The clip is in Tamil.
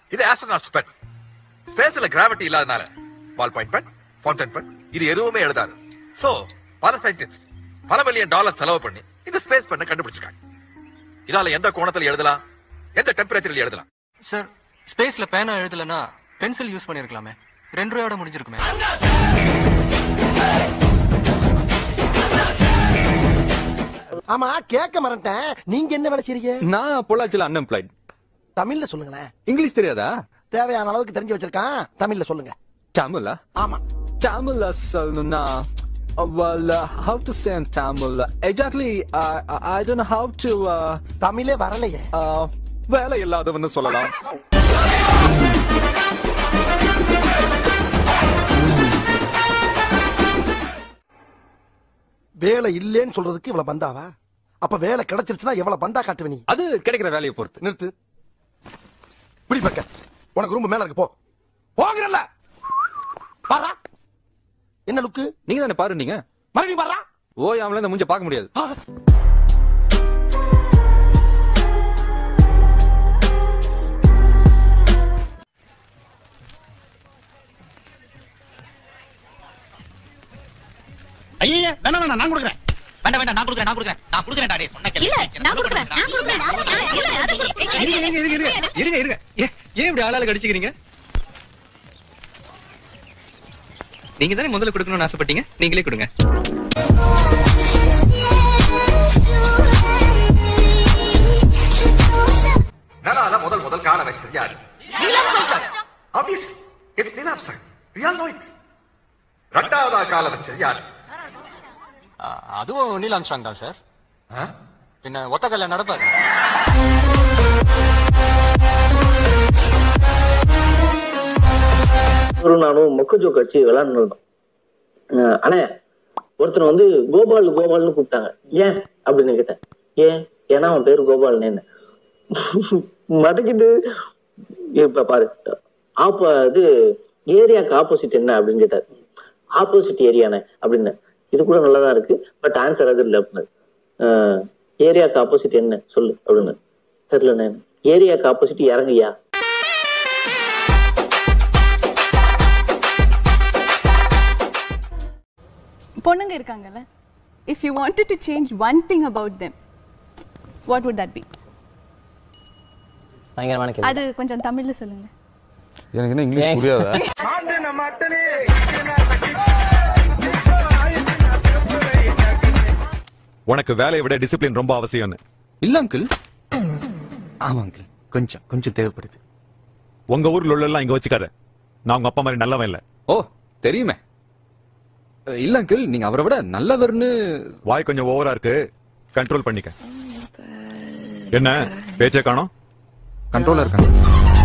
இது ஆஸ்ட்ரோநாட்ஸ் பென் ஸ்பேஸ்ல கிராவிட்டி இல்லாதனால ball point pen fountain pen இது எதுவுமே எழுதாது சோ பல சயின்டிஸ்ட் பல மில்லியன் டாலர் செலவு பண்ணி இந்த ஸ்பேஸ் பெண்ணை கண்டுபிடிச்சிருக்காங்க இதால எந்த கோணத்துல எழுதலாம் எந்த டெம்பரேச்சர்ல எழுதலாம் சார் ஸ்பேஸ்ல பேனா எழுதலனா பென்சில் யூஸ் பண்ணிருக்கலாமே ரெண்டு ரூபாயோட முடிஞ்சிருக்குமே ஆமா கேட்க மறந்துட்டேன் நீங்க என்ன வேலை செய்றீங்க நான் பொள்ளாச்சியில் அன்எம்ப்ளாய்ட் தமிழ்ல சொல்லுங்களேன் இங்கிலீஷ் தெரியாதா தேவையான அளவுக்கு தெரிஞ்சு வச்சிருக்கான் தமிழ்ல சொல்லுங்க தமிழா ஆமா தமிழ்ல சொல்லணும்னா well uh, how to say in Tamil exactly I I, I don't know how to uh, தமிழே வரலையே uh, வேலை இல்லாதவன்னு சொல்லலாம் வேலை இல்லேன்னு சொல்றதுக்கு இவ்வளவு பந்தாவா அப்ப வேலை கிடைச்சிருச்சுன்னா எவ்வளவு பந்தா காட்டுவ நீ அது கிடைக்கிற வேலையை பொறுத்து நிறுத்து இப்படி பக்க உனக்கு ரொம்ப மேல இருக்கு போ போகிறல்ல பாரா என்ன லுக்கு நீங்க தானே பாரு நீங்க மறுபடியும் பாரா ஓயாமல இந்த மூஞ்ச பார்க்க முடியாது ஐயா வேணாம் வேணாம் நான் கொடுக்குறேன் வேண்டாம் வேண்டாம் நான் கொடுக்குறேன் நான் கொடுக்குறேன் நான் கொடுக்குறேன் டேய் சொன்ன கேளு இல்ல நான் கொடுக்குறேன் நான் கொடுக்குறேன் நான் இல்ல அது கொடுக்குறேன் இருங்க இருங்க இருங்க இருங்க இருங்க இருங்க ஏ- ஏன் இப்படி ஆளால கடிச்சுக்கிறீங்க நீங்க தானே முதல்ல கொடுக்கணும்னு ஆசைப்பட்டீங்க நீங்களே கொடுங்க நலால முதல் முதல் கால வச்சது யாரு obvious it's Neil Armstrong we all know it ரெண்டாவதா கால வச்சது யாரு ஆ, அதுவும் நீல் ஆம்ஸ்ட்ராங் தான் சார் ஆ? பின்ன ஒத்த கல்ல நடப்பாரு ஒரு நானும் மொக்கஜோ கட்சி விளையாண்டு இருந்தோம் அஹ் அண்ணே ஒருத்தர் வந்து கோபால் கோபால்னு கூப்பிட்டாங்க ஏன் அப்படின்னு கேட்டேன் ஏன் ஏன்னா அவன் பேரு கோபால்னு மடக்கிட்டு இப்ப பாரு ஆப்ப இது ஏரியாக்கு ஆப்போசிட் என்ன அப்படின்னு கேட்டார் ஆப்போசிட் ஏரியானே அப்படின்னு இது கூட நல்லதா இருக்கு பட் ஆன்சர் அது இல்லை அப்படின்னு ஏரியாக்கு ஆப்போசிட் என்ன சொல்லு அப்படின்னு தெரியலண்ணே ஏரியாக்கு ஆப்போசிட் இறங்குயா பொண்ணுங்க இருக்காங்கல்ல if you wanted to change one thing about them what would that be பயங்கரமான கேள்வி அது கொஞ்சம் தமிழ்ல சொல்லுங்க எனக்கு என்ன இங்கிலீஷ் புரியாதா உனக்கு வேலையை விட டிசிப்ளின் ரொம்ப அவசியம்னு இல்ல அங்கிள் ஆமா அங்கிள் கொஞ்சம் கொஞ்சம் தேவைப்படுது உங்க ஊர்ல உள்ள எல்லாம் இங்க வச்சுக்காத நான் உங்க அப்பா மாதிரி நல்லவன் இல்ல ஓ தெரியுமே அஹ், இல்ல அங்கிள் நீங்க அவரை விட நல்லவர்னு வாய் கொஞ்சம் ஓவரா இருக்கு கண்ட்ரோல் பண்ணிக்க என்ன பேச்சே காணோம் கண்ட்ரோலா இருக்காங்க